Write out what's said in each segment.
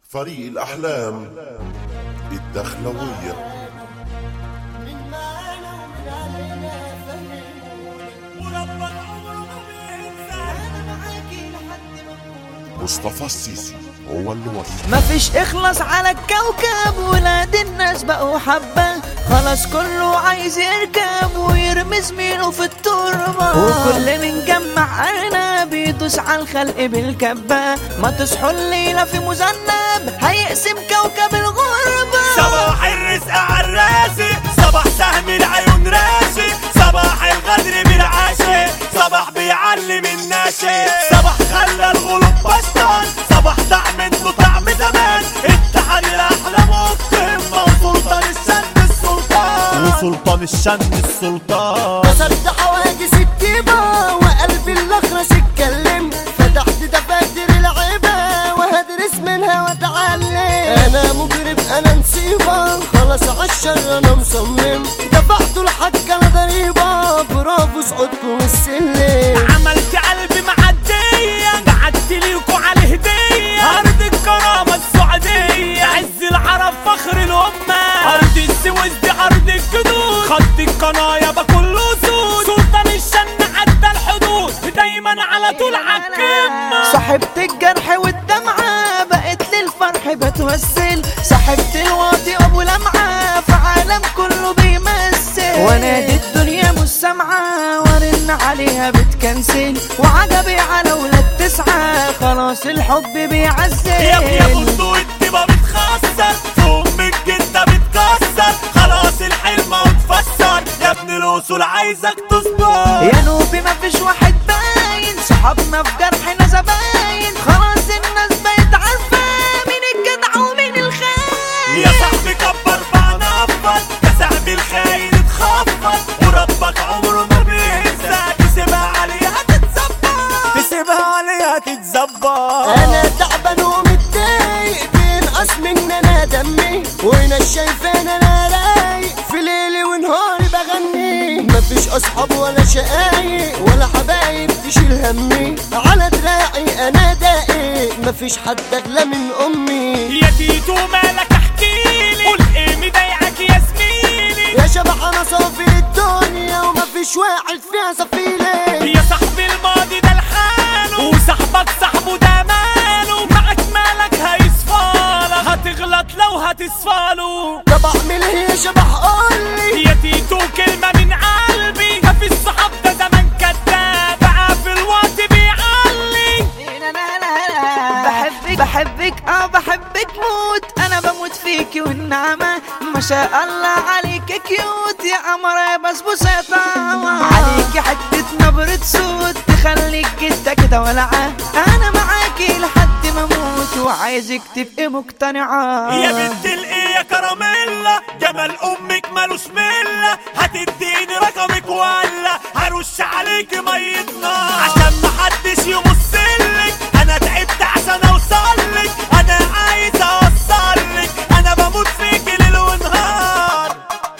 فريق الأحلام الدخلوية مصطفى السيسي هو اللي وصل مفيش اخلص على الكوكب ولاد الناس بقوا حبة خلاص كله عايز يركب ويرمي زميله في التربة وكل من جمع ارنب بيدوس على الخلق بالكبة ما تصحوا الليلة في مذنب هيقسم كوكب الغربة صباح الرزق عالراسي صباح سهم العيون راسي صباح الغدر بالعاشي صباح بيعلم الناشي صباح خلى الغلوب بسطان صباح طعم انتو طعم زمان التحرير احلى مقيم وسلطان الشن السلطان وسلطان الشن السلطان كسرت حواجز الطيبة وقلبي الأخرس اتكلم فتحت دفاتر العيبة وهدرس منها واتعلم أنا مجرم أنا نصيبة خلاص عالشر أنا مصمم دفعت الحق أنا ضريبة برافو صعودكم السلم عملت قلبي معدية قعدت ليكوا على هدية أرض الكرامة السعودية عز العرب فخر الأمة أرض السويس دي أرض الجدود خط القناة بكل أسود سلطان الشن عدى الحدود دايما على طول عالقمة صاحبت الجرح والدمعة بقت للفرح بتوسل صاحبت الواطي ابو لمعة في عالم كله بيمثل ونادي الدنيا مش سامعة ورن عليها بتكنسل وعجبي على ولاد تسعة خلاص الحب بيعزل يا يا بندو الدبا بتخسر في أمك جدة بتكسر خلاص الحلم وتفسر يا ابن الأصول عايزك تصبر يا نوبي مفيش واحد باين صحابنا في جرحنا زباين خلاص الناس بقت عارفة مين الجدع ومين الخاين يا صاحبي كبر بعنا أفضل كسعب الخاين اتخفض وربك عمره ما بينسى تسيبها عليها تتظبط تسيبها عليها تتظبط انا تعبان ومتضايق بينقص من انا دمي وهنا شايفان انا رايق في ليلي ونهاري بغني مفيش اصحاب ولا شقايق ولا حبايب تشيل همي على دراعي انا داقق مفيش حد اغلى من امي يا تيتو مالك احكيلي قول ايه مضايقك يا زميلي يا شبح انا صافي الدنيا ومفيش واحد فيها سفيلي يا صاحبي الماضي ده لحاله وصاحبك صاحبه ده ماله معك مالك هيصفالك هتغلط لو هتصفاله طب اعمل ايه يا شبح قولي يا تيتو كلمة من قلبي مفيش صحاب ده زمان كداب بقى في الوقت بيعلي لا لا لا لا. بحبك بحبك اه بحبك موت انا بموت فيكي والنعمة ما شاء الله عليك كيوت يا قمر يا بسبوسة يا طعمة عليكي حتة نبرة صوت تخليك كده كده ولعة انا معاكي لحد ما اموت وعايزك تبقي مقتنعة يا بنت الايه يا كراميلا جمال امك مالوش مله هتديني رقمك ولا هرش عليك ميه نار عشان محدش يبصلك انا تعبت عشان اوصلك انا عايز اوصلك انا بموت فيك ليل ونهار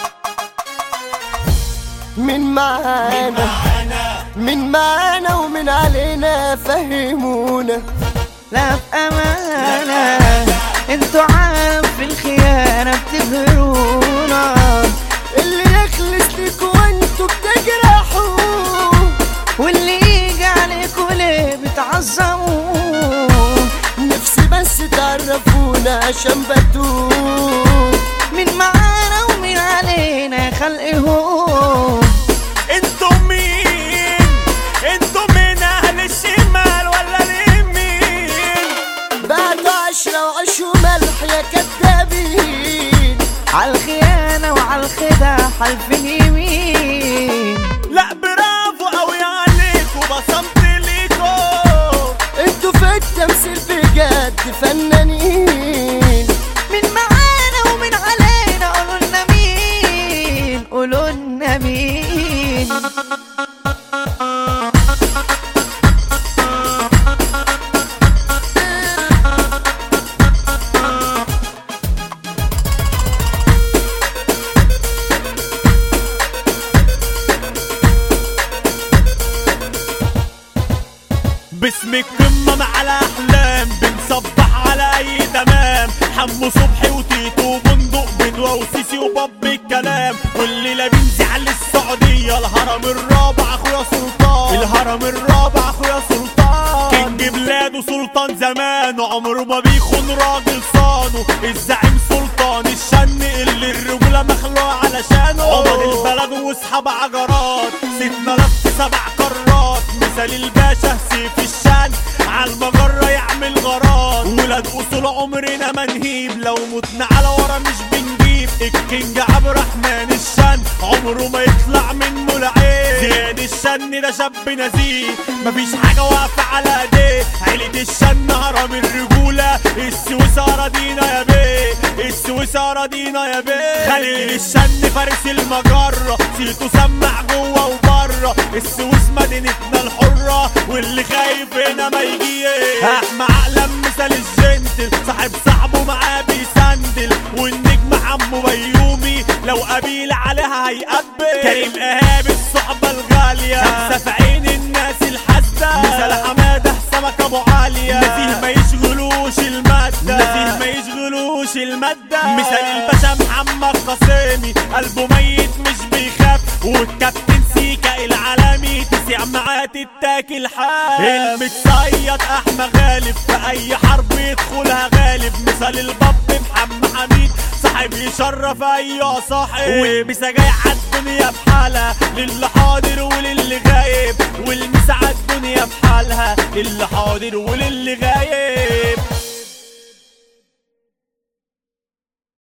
من معانا من معانا ومن علينا فهمونا لا في امانة انتوا عالم في الخيانة بتبهرونا اللي يخلص ليك وانتوا بتجرحوا واللي يجي عليكوا ليه بتعظموا نفسي بس تعرفونا عشان بتوه من معانا ومن علينا يا خلق هو انتوا مين انتوا من اهل الشمال ولا اليمين بعد عشرة وعشوا ملح يا كدابين عالخيانة وعالخدع حلف يمين لا برافو قوي عليكوا بصمت ليكوا انتوا في التمثيل بجد فنانين من معانا ومن علينا قولوا لنا مين قولوا لنا مين باسم القمة مع الأحلام بنصبح على أي تمام حمو صبحي وتيتو وبندق بدوى وسيسي وباب الكلام واللي لابين زعل السعودية الهرم الرابع اخويا سلطان الهرم الرابع اخويا سلطان كينج بلاده سلطان زمان عمره ما بيخون راجل صانه الزعيم سلطان الشن اللي الرجولة مخلوقة علشانه عمر البلد واصحاب عجرات سيبنا لف سبع قارات مثال الباشا سيف الشان عالمجرة يعمل غارات ولاد اصول عمرنا ما نهيب لو متنا على ورا مش بنجيب الكينج عبد الرحمن الشان عمره ما يطلع منه العين زياد الشن ده شاب نزيه مفيش حاجة واقفة على ايديه عيلة الشن هرم الرجولة السويس اراضينا يا بيه السويس اراضينا يا بيه خليل الشن فارس المجرة سيتو سمع جوه وبره السويس مدينتنا الحرة واللي خايف هنا ما يجي احمى عقلم مثال الجنتل صاحب صاحبه معاه بيسندل والنجم عمو بيومي لو قبيل عليها هيقبل كريم ايهاب الصحبة الغالية خمسة في عين الناس الحاسدة مثال حمادة سمك ابو عالية نسيه ما يشغلوش المادة نسيه ما يشغلوش المادة مثال الباشا محمد قاسمي قلبه ميت مش بيخاف والكابتن سيكا العالمي تسيع معاه تتاكل حال المتصيد احمى غالب في اي حرب يدخلها غالب مثال الباب محمد حميد صاحب يشرف اي صاحب والمسا جاي عالدنيا بحالها للي حاضر وللي غايب والمسا عالدنيا بحالها للي حاضر وللي غايب